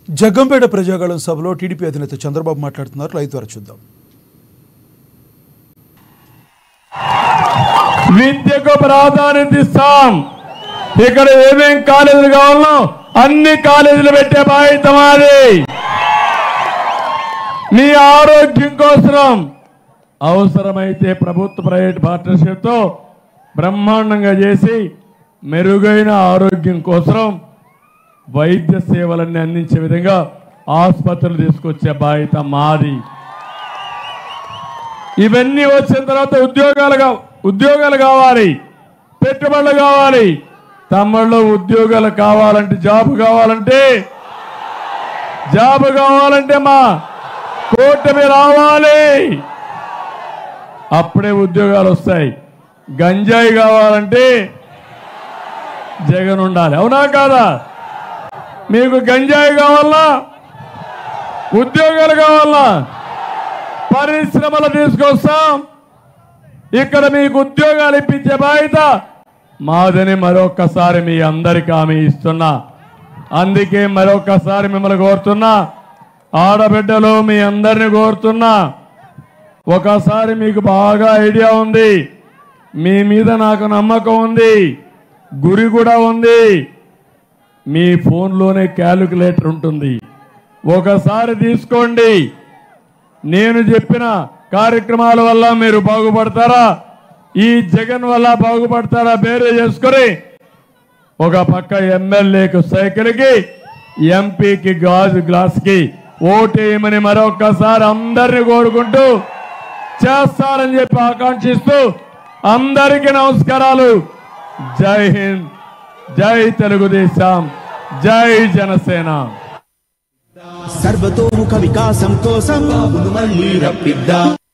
జగ్గంపేట ప్రజాగళం సభలో టీడీపీ అధినేత చంద్రబాబు మాట్లాడుతున్నారు లైవ్ ద్వారా చూద్దాం విద్యకు ప్రాధాన్యత ఇస్తాం ఇక్కడ ఏమేం కాలేజీలు కావాలనో అన్ని కాలేజీలు పెట్టే బాధ్యత మాది మీ ఆరోగ్యం కోసం అవసరమైతే ప్రభుత్వ ప్రైవేట్ పార్ట్నర్షిప్ తో బ్రహ్మాండంగా చేసి మెరుగైన ఆరోగ్యం కోసం వైద్య సేవలన్నీ అందించే విధంగా ఆసుపత్రులు తీసుకొచ్చే బాధ్యత మాది ఇవన్నీ వచ్చిన తర్వాత ఉద్యోగాలు కా- ఉద్యోగాలు కావాలి పెట్టుబడులు కావాలి తమ్ముళ్ళు ఉద్యోగాలు కావాలంటే జాబ్ కావాలంటే జాబ్ కావాలంటే మా కూటమి రావాలి అప్పుడే ఉద్యోగాలు వస్తాయి గంజాయి కావాలంటే జగన్ ఉండాలి అవునా కాదా మీకు గంజాయి కావాలా ఉద్యోగాలు కావాలా పరిశ్రమలు తీసుకొస్తాం ఇక్కడ మీకు ఉద్యోగాలు ఇప్పించే బాధ్యత మాదని మరొక్కసారి మీ అందరికి హామీ ఇస్తున్నా అందుకే మరొక్కసారి మిమ్మల్ని కోరుతున్నా ఆడబిడ్డలు మీ అందరిని కోరుతున్నా ఒకసారి మీకు బాగా ఐడియా ఉంది మీ మీద నాకు నమ్మకం ఉంది గురి కూడా ఉంది మీ ఫోన్లోనే క్యాలిక్యులేటర్ ఉంటుంది ఒకసారి తీసుకోండి నేను చెప్పిన కార్యక్రమాల వల్ల మీరు బాగుపడతారా ఈ జగన్ వల్ల బాగుపడతారా వేరే చేసుకొని ఒక పక్క ఎమ్మెల్యేకి సైకిల్కి ఎంపీకి గాజు గ్లాస్కి ఓటేయమని మరొక్కసారి అందరిని కోరుకుంటూ చేస్తారని చెప్పి ఆకాంక్షిస్తూ అందరికీ నమస్కారాలు జై హింద్ జై తెలుగుదేశం జై జనసేన సర్వతోముఖ వికాసం కోసం బాబును మళ్ళీ రప్పిద్దాం